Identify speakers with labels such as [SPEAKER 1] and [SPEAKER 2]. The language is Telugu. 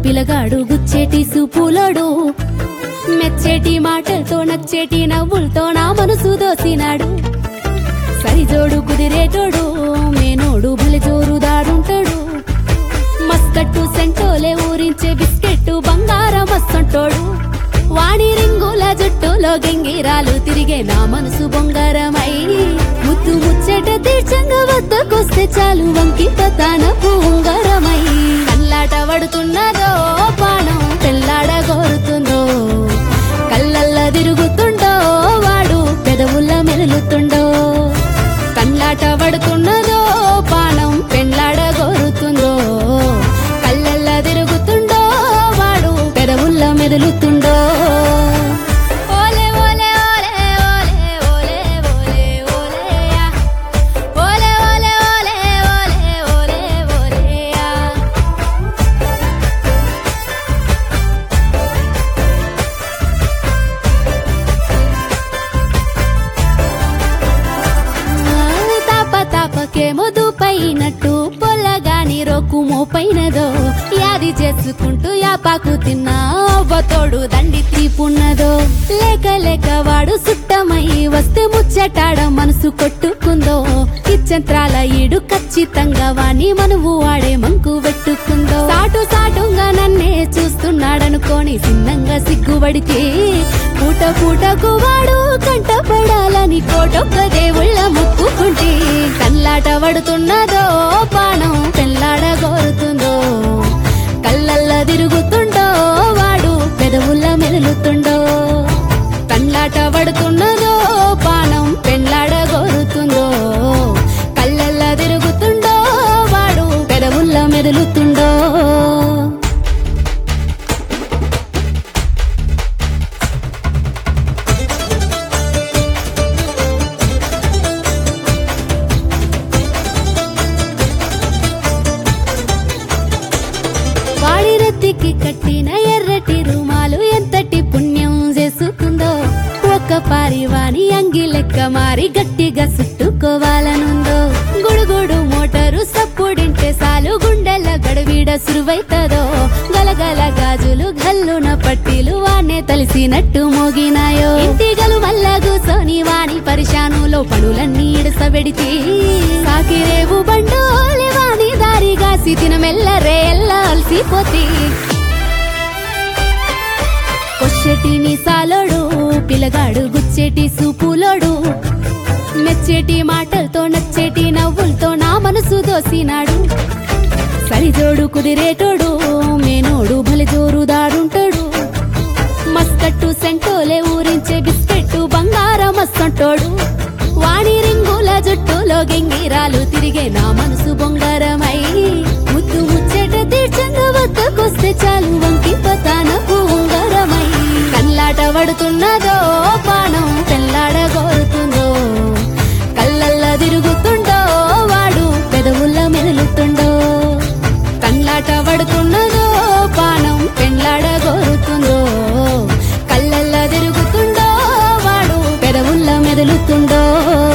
[SPEAKER 1] పిలగాడు గుచ్చేటి సూపులోడు మెచ్చేటి మాటలతో నచ్చేటి నవ్వులతో నా మనసు దోసినాడు సరిజోడు కుదిరేటోడు మేనోడు భలే జోరుదారుంటాడు మస్కట్టు సెంటోలే ఊరించే బిస్కెట్టు బంగారం వస్తుంటోడు వాణి రింగుల జుట్టులో గంగిరాలు తిరిగే నా మనసు బొంగారమై ముద్దు ముచ్చట తీర్చంగా వద్దకొస్తే చాలు వంకిత తన పూంగరమై కల్లాట పడుతున్నదో పానం తెల్లాడ కోరుతుందో కళ్ళల్ల తిరుగుతుండో వాడు పెదవుల మెరులుతుండో కళ్ళాట పడుతున్నదో పానం పెళ్ళాడ కోరుతుందో కళ్ళల్ల తిరుగుతుండో వాడు పెదవుల్ల మెదులుతుండో ఓలే ఓలే ఓలే ఓలే ఓలే ఓలే ఓలేయా ఓలే ఓలే ఓలే ఓలే ఓలే ఓలేయా తాప తాపకేమో దూపైనట్టు పొల్లగాని రోకు మోపైనదో యాది చేసుకుంటూ యాపాకు తిన్నా అవ్వతోడు దండి తీపున్నదో లేక లేక వాడు సుట్టమై వస్తే ముచ్చటాడ మనసు కొట్టుకుందో ఇచ్చంత్రాల ఈడు ఖచ్చితంగా వాణి మనువు వాడే మంకు పెట్టుకుందో సాటు సాటుగా నన్నే చూస్తున్నాడనుకోని సిన్నంగా సిగ్గుబడితే పూట పూటకు వాడు కంటపడాలని కోటొక్క దేవుళ్ళ మొక్కుకుంటే కల్లాట పడుతున్నదో పానం పెళ్ళాడ కోరుతుందో కళ్ళల్ల తిరుగుతుండో వాడు పెదవుల్ల మెదులుతుండో కళ్ళాట పడుతున్నదో పానం పెళ్ళాడ కోరుతుందో కళ్ళల్ల తిరుగుతుండో వాడు పెదవుల్ల మెదులుతుండో వాడి రత్తికి కట్టిన ఎర్రటి రుమాలు ఎంతటి పుణ్యం చేసుకుందో ఒక్క పారివాణి అంగి లెక్క మారి గట్టిగా చుట్టుకోవాలనుందో గుడుగుడు మోటారు సప్పుడింటే సాలు గుండెల గడవీడ సురువైతదో గలగల గాజులు గల్లున పట్టీలు వానే తలిసినట్టు మోగినాయో ఇంటిగలు మల్ల కూసోని వాణి పరిశానులో పనులన్నీ ఇడసబెడితే సాకిరేవు బండోలి వాణి దారిగా సితిన మెల్లరే ఎల్లాల్సిపోతే కొచ్చెటి మీసాలోడు పిలగాడు గుచ్చేటి సూపులోడు మెచ్చేటి మాటలతో నచ్చేటి నవ్వులతో నా మనసు దోసినాడు సరిజోడు కుదిరేటోడు మేనోడు భలే జోరుదారుంటాడు మస్కట్టు సెంటోలే ఊరించే బిస్కెట్టు బంగారం వస్తుంటోడు వాణి రింగుల జుట్టులో గంగిరాలు తిరిగే నా మనసు బొంగారమై ముద్దు ముచ్చట తీర్చంగా వద్దకొస్తే చాలు వంకి పతాన పూంగరమై కల్లాట పడుతున్నదో పానం తెల్లాడ కోరుతుందో కళ్ళల్ల తిరుగుతుండో వాడు పెదవుల్ల మెదులుతుండో కళ్ళాట పడుతున్నదో పానం పెళ్ళాడ కోరుతుందో కళ్ళల్ల తిరుగుతుండో వాడు పెదవుల్ల మెదులుతుండో